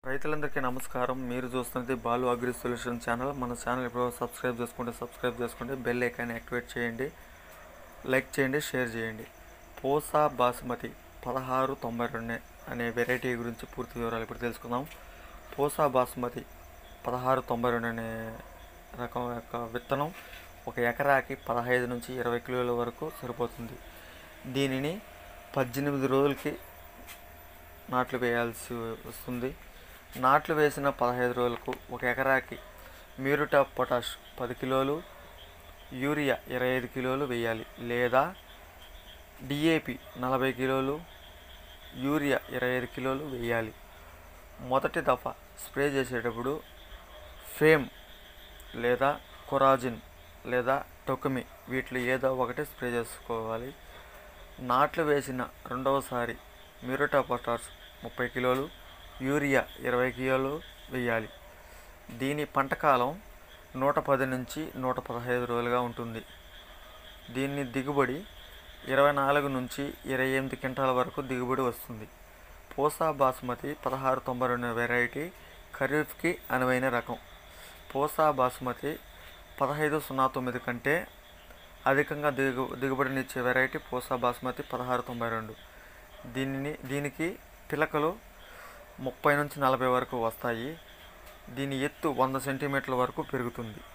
రైతులందరికీ నమస్కారం మీరు చూస్తున్నది బాలు అగ్రి సొల్యూషన్ ఛానల్ మన ఛానల్ ఇప్పుడు సబ్స్క్రైబ్ చేసుకుంటే సబ్స్క్రైబ్ చేసుకోండి బెల్ ఐకాన్ యాక్టివేట్ చేయండి లైక్ చేయండి షేర్ చేయండి పోసా బాస్మతి పదహారు తొంభై రెండు అనే వెరైటీ గురించి పూర్తి వివరాలు ఇప్పుడు తెలుసుకుందాం పోసా బాస్మతి పదహారు తొంభై రెండు అనే రకం యొక్క విత్తనం ఒక ఎకరాకి పదహైదు నుంచి ఇరవై కిలోల వరకు సరిపోతుంది దీనిని పద్దెనిమిది రోజులకి నాట్లు వేయాల్సి వస్తుంది నాట్లు వేసిన పదహైదు రోజులకు ఒక ఎకరాకి మ్యూరిటా పొటాష్ పది కిలోలు యూరియా ఇరవై ఐదు కిలోలు వేయాలి లేదా డిఏపి నలభై కిలోలు యూరియా ఇరవై ఐదు కిలోలు వేయాలి మొదటి దఫా స్ప్రే చేసేటప్పుడు ఫేమ్ లేదా కొరాజిన్ లేదా టొకమి వీటిలో ఏదో ఒకటి స్ప్రే చేసుకోవాలి నాట్లు వేసిన రెండవసారి మ్యూరిటా పొటాష్ ముప్పై కిలోలు యూరియా ఇరవై కిలోలు వేయాలి దీని పంట కాలం నూట పది నుంచి నూట పదహైదు రోజులుగా ఉంటుంది దీన్ని దిగుబడి ఇరవై నాలుగు నుంచి ఇరవై ఎనిమిది క్వింటాల వరకు దిగుబడి వస్తుంది పోసా బాస్మతి పదహారు తొంభై రెండు వెరైటీ ఖరీఫ్కి అనువైన రకం పోసా బాస్మతి పదహైదు సున్నా తొమ్మిది కంటే అధికంగా దిగు దిగుబడినిచ్చే వెరైటీ పోసా బాస్మతి పదహారు తొంభై రెండు దీనిని దీనికి పిలకలు ముప్పై నుంచి నలభై వరకు వస్తాయి దీని ఎత్తు వంద సెంటీమీటర్ల వరకు పెరుగుతుంది